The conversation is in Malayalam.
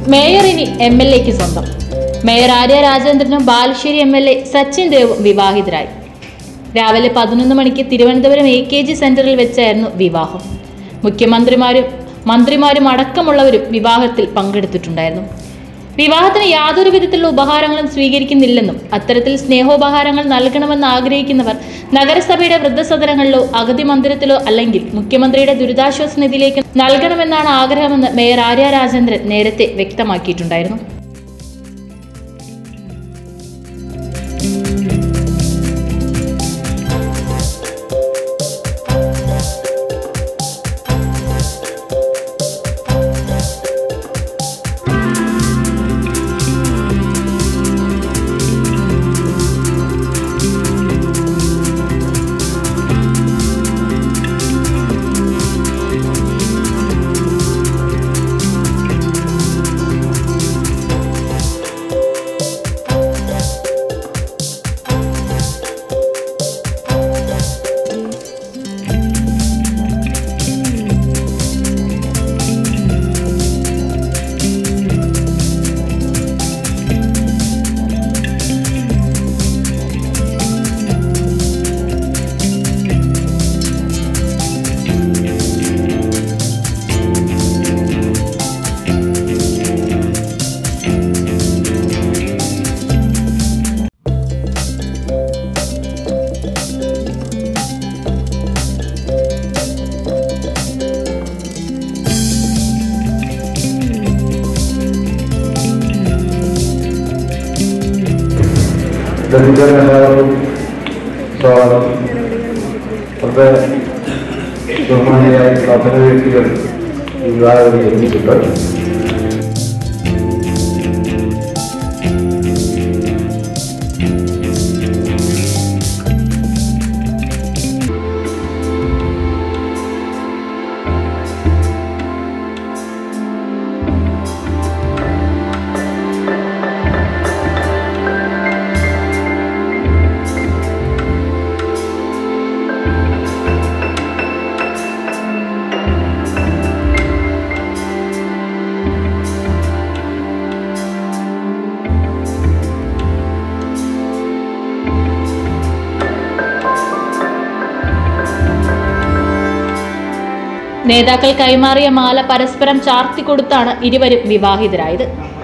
മേയർ ഇനി എം എൽ എക്ക് സ്വന്തം മേയർ ആര്യ രാജേന്ദ്രനും Balussery M L A Sachin ദേവും വിവാഹിതരായി രാവിലെ പതിനൊന്ന് മണിക്ക് തിരുവനന്തപുരം എ കെ ജി സെന്ററിൽ വെച്ചായിരുന്നു വിവാഹം മുഖ്യമന്ത്രിമാരും മന്ത്രിമാരും അടക്കമുള്ളവരും വിവാഹത്തിൽ പങ്കെടുത്തിട്ടുണ്ടായിരുന്നു വിവാഹത്തിന് യാതൊരു വിധത്തിലുള്ള ഉപഹാരങ്ങളും സ്വീകരിക്കുന്നില്ലെന്നും അത്തരത്തിൽ സ്നേഹോപഹാരങ്ങൾ നൽകണമെന്ന് ആഗ്രഹിക്കുന്നവർ നഗരസഭയുടെ വൃദ്ധസദനങ്ങളിലോ അഗതി മന്ദിരത്തിലോ അല്ലെങ്കിൽ മുഖ്യമന്ത്രിയുടെ ദുരിതാശ്വാസ നിധിയിലേക്ക് നൽകണമെന്നാണ് ആഗ്രഹമെന്ന് മേയർ ആര്യ രാജേന്ദ്രൻ നേരത്തെ വ്യക്തമാക്കിയിട്ടുണ്ടായിരുന്നു ദരിദ്രൻ എല്ലാവർക്കും സ്വാഗതം വളരെ ബഹുമാനിയായ പ്രധാന വ്യക്തികൾ ഈ വിവാഹത്തിൽ എത്തിയിട്ടുണ്ട് നേതാക്കൾ കൈമാറിയ മാല പരസ്പരം ചാർത്തിക്കൊടുത്താണ് ഇരുവരും വിവാഹിതരായത്